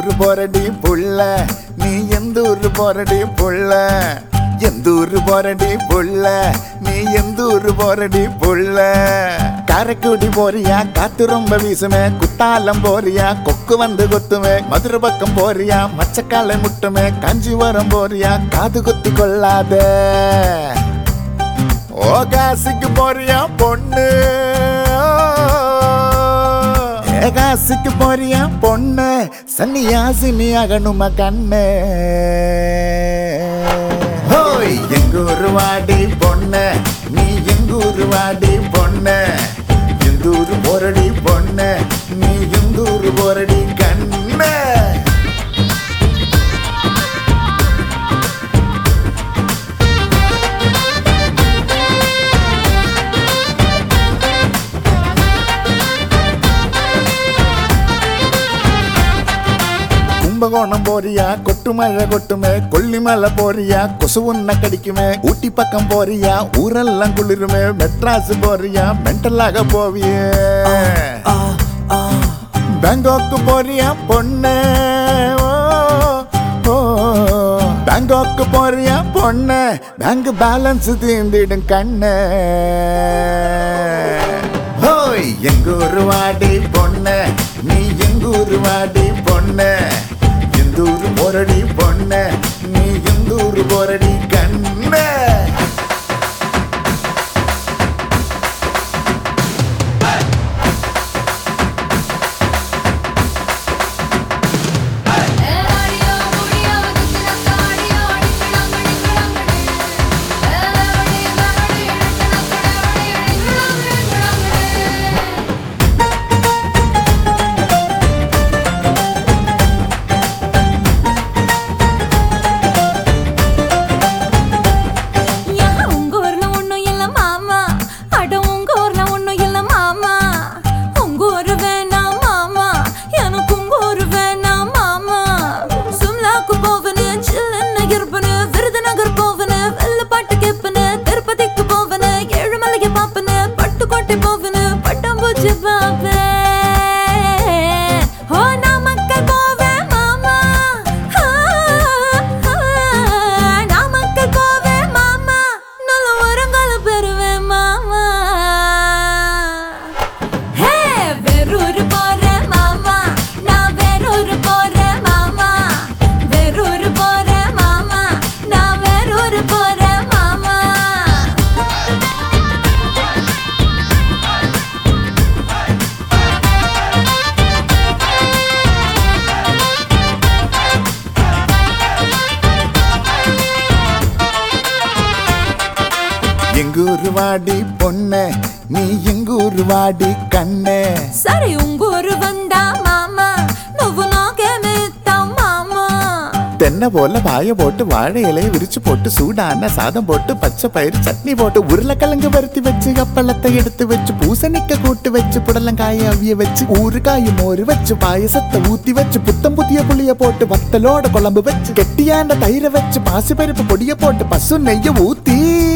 ஊரு போறடி புள்ள நீ எந்த ஊரு போறடி புள்ள எந்த ஊரு போறடி புள்ள நீ எந்த ஊரு போறடி புள்ள காரைக்குடி போறியா காத்து ரொம்ப வீசுமே குத்தாலம் போறியா கொக்கு வந்து கொத்துமே மதுரை பக்கம் போறியா மச்சக்காலை முட்டுமே காஞ்சிபுரம் போறியா காது குத்தி கொள்ளாத ஓ காசிக்கு போறியா பொண்ணு ஏ காசிக்கு போறியா பொண்ணு சன்னியாசினி ஆகணுமா கண்ணு ஹோய் எங்க ஊரு வாடி பொண்ணு நீ எங்க ஊரு வாடி பொண்ணு எந்த ஊரு போரடி பொண்ணு நீ எந்த ஊரு போரடி கண்ணு கும்பகோணம் போறியா கொட்டு மழை கொட்டுமே கொல்லிமலை போறியா கொசு உன்ன கடிக்குமே ஊட்டி பக்கம் போறியா ஊரெல்லாம் குளிருமே மெட்ராஸ் போறியா மென்டலாக போவியே பேங்காக்கு போறியா பொண்ணு ஓ, ஓ. பேங்காக்கு போறியா பொண்ணு பேங்க் பேலன்ஸ் தீர்ந்திடும் கண்ணு ஹோய் எங்க ஊரு வாடி பொண்ணு நீ எங்க ஊரு வாடி பொண்ணு எந்த ஊரு போரடி பொண்ணு நீ எந்த ஊரு போரடி கண்ணு ஏலாடியோ முடியோ துத்தினத்தாடியோ அடிக்கடங்கடி கடங்கடி ஏலாடி மகடி இடுக்கணக்கடவடி இடுக்கணங்கடி கடங்கடி யா, உங்க ஊர்ல ஒண்ணும் இல்ல மாமா அட உங்க ஊர்ல ஒண்ணும் இல்ல மாமா உங்க ஊரு வேணாம் மாமா எனக்கு உங்க ஊரு வேணாம் மாமா சும்லாக்கு போவனு சில்லுன்னு இருப்பனு விருதுநகர் போவனு வெள்ளப்பாட்டு கேப்பனு திருப்பதிக்கு போவனு ஏழுமலைக்கு பாப்பனு பட்டுக்கோட்டை போவனு பட்டாம்பூச்சி பாப்பேன் ஓ நாமக்கல் போவேன் மாமா ஆ, ஆ, நாமக்கல் போவேன் மாமா நல்ல உரங்களை பெறுவேன் மாமா ஹே வேறூர் போறேன் மாமா நான் வேறூர் போறேன் மாமா வேறூர் போறேன் மாமா நான் வேறூர் போறேன் மாமா எங்க ஊரு வாடி பொண்ணு நீ எங்க ஊரு வாடி கண்ணு సరే ఉంగూరు వందా మామా నువ్వు నాకేమిస్తావు మామా தென்னை போல வாய போட்டு வாழை இலைய விரிச்சு போட்டு சூடான சாதம் போட்டு பச்சை பயிறு சட்னி போட்டு உருளைக்கிழங்கு வறுத்தி வச்சு அப்பளத்தை எடுத்து வச்சு பூசணிக்க கூட்டு வச்சு புடலங்காய அவிய வச்சு ஊறுகாய் மோறு வச்சு பாயசத்தை ஊத்தி வச்சு புத்தம் புதிய புளிய போட்டு வத்தலோட குழம்பு வச்சு கெட்டியான தயிரை வச்சு பாசிப்பருப்பு பொடிய போட்டு பசு நெய்ய ஊத்தி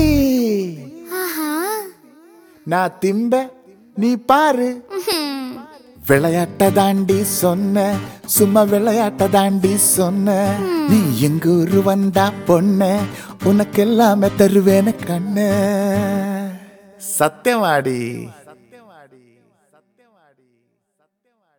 நான் திம்ப நீ பாரு விளையாட்ட தாண்டி சொன்ன சும்மா விளையாட்ட தாண்டி சொன்ன நீ எங்க ஊரு வந்தா பொண்ணு உனக்கு எல்லாமே தருவேன கண்ணு சத்தியமாடி